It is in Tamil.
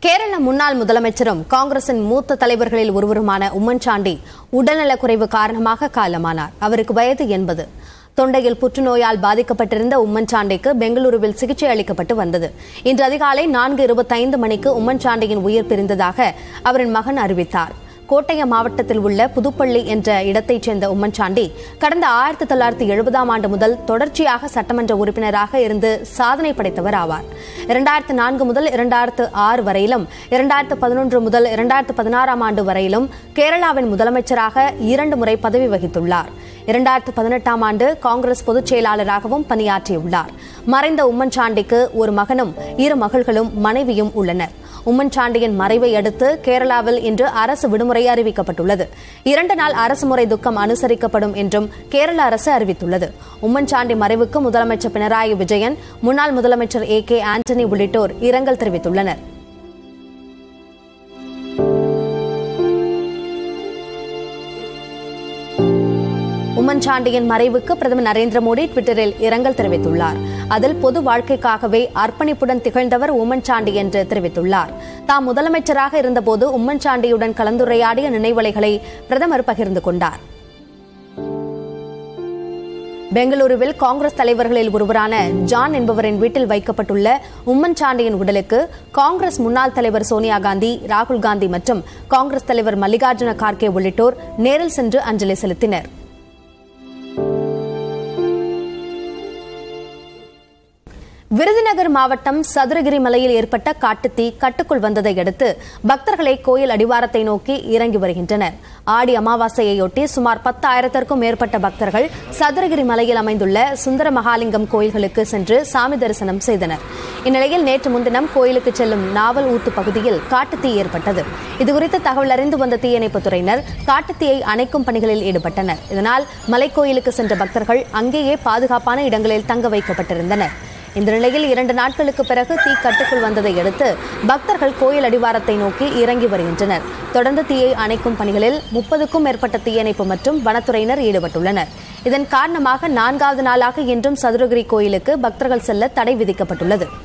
கேரள முன்னாள் முதலமைச்சரும் காங்கிரசின் மூத்த தலைவர்களில் ஒருவருமான உம்மன் சாண்டி உடல்நலக்குறைவு காரணமாக காலமானார் அவருக்கு வயது எண்பது தொண்டையில் புற்றுநோயால் பாதிக்கப்பட்டிருந்த உம்மன் சாண்டிக்கு பெங்களூருவில் சிகிச்சை அளிக்கப்பட்டு வந்தது இன்று அதிகாலை நான்கு இருபத்தைந்து மணிக்கு உம்மன் சாண்டியின் உயிர் பிரிந்ததாக அவரின் மகன் அறிவித்தார் கோட்டயம் மாவட்டத்தில் உள்ள புதுப்பள்ளி என்ற இடத்தைச் சேர்ந்த உம்மன் சாண்டி கடந்த ஆயிரத்தி தொள்ளாயிரத்தி எழுபதாம் ஆண்டு முதல் தொடர்ச்சியாக சட்டமன்ற உறுப்பினராக இருந்து சாதனை படைத்தவர் ஆவார் இரண்டாயிரத்து நான்கு முதல் இரண்டாயிரத்து ஆறு வரையிலும் இரண்டாயிரத்து பதினொன்று முதல் இரண்டாயிரத்து பதினாறாம் ஆண்டு வரையிலும் கேரளாவின் முதலமைச்சராக இரண்டு முறை பதவி வகித்துள்ளார் இரண்டாயிரத்து பதினெட்டாம் ஆண்டு காங்கிரஸ் பொதுச் செயலாளராகவும் பணியாற்றியுள்ளார் மறைந்த உம்மன் சாண்டிக்கு ஒரு மகனும் இரு மகள்களும் மனைவியும் உள்ளனர் உம்மன் சாண்டியின் மறைவை அடுத்து கேரளாவில் இன்று அரசு விடுமுறை அறிவிக்கப்பட்டுள்ளது இரண்டு நாள் அரசு முறை துக்கம் அனுசரிக்கப்படும் என்றும் கேரள அரசு அறிவித்துள்ளது உம்மன் சாண்டி மறைவுக்கு முதலமைச்சர் பினராயி விஜயன் முன்னாள் முதலமைச்சர் ஏ கே ஆண்டனி உள்ளிட்டோர் இரங்கல் தெரிவித்துள்ளனர் உம்மன் சாண்டியின் மறைவுக்கு பிரதமர் நரேந்திர மோடி ட்விட்டரில் இரங்கல் தெரிவித்துள்ளார் அதில் பொது வாழ்க்கைக்காகவே அர்ப்பணிப்புடன் திகழ்ந்தவர் உம்மன் சாண்டி என்று தெரிவித்துள்ளார் தாம் முதலமைச்சராக இருந்தபோது உம்மன் சாண்டியுடன் கலந்துரையாடிய நினைவலைகளை பிரதமர் பகிர்ந்து கொண்டார் பெங்களூருவில் காங்கிரஸ் தலைவர்களில் ஒருவரான ஜான் என்பவரின் வீட்டில் வைக்கப்பட்டுள்ள உம்மன் சாண்டியின் உடலுக்கு காங்கிரஸ் முன்னாள் தலைவர் சோனியா காந்தி ராகுல் காந்தி மற்றும் காங்கிரஸ் தலைவர் மல்லிகார்ஜுன கார்கே உள்ளிட்டோர் நேரில் சென்று அஞ்சலி செலுத்தினர் விருதுநகர் மாவட்டம் சதுரகிரி மலையில் ஏற்பட்ட காட்டுத்தீ கட்டுக்குள் வந்ததை அடுத்து பக்தர்களை கோயில் அடிவாரத்தை நோக்கி இறங்கி வருகின்றனர் ஆடி அமாவாசையொட்டி சுமார் பத்தாயிரத்திற்கும் மேற்பட்ட பக்தர்கள் சதுரகிரி மலையில் அமைந்துள்ள சுந்தர மகாலிங்கம் கோயில்களுக்கு சென்று சாமி தரிசனம் செய்தனர் இந்நிலையில் நேற்று முன்தினம் கோயிலுக்கு செல்லும் நாவல் ஊத்து பகுதியில் காட்டுத்தீ ஏற்பட்டது இதுகுறித்து தகவல் அறிந்து வந்த தீயணைப்புத் துறையினர் காட்டுத்தீயை அணைக்கும் பணிகளில் ஈடுபட்டனர் இதனால் மலைக்கோயிலுக்கு சென்ற பக்தர்கள் அங்கேயே பாதுகாப்பான இடங்களில் தங்க வைக்கப்பட்டிருந்தனர் இந்த நிலையில் இரண்டு நாட்களுக்கு பிறகு தீ கட்டுக்குள் வந்ததை அடுத்து பக்தர்கள் கோயில் அடிவாரத்தை நோக்கி இறங்கி வருகின்றனர் தொடர்ந்து தீயை அணைக்கும் பணிகளில் முப்பதுக்கும் மேற்பட்ட தீயணைப்பு மற்றும் வனத்துறையினர் ஈடுபட்டுள்ளனர் இதன் காரணமாக நான்காவது நாளாக இன்றும் சதுரகிரி கோயிலுக்கு பக்தர்கள் செல்ல தடை விதிக்கப்பட்டுள்ளது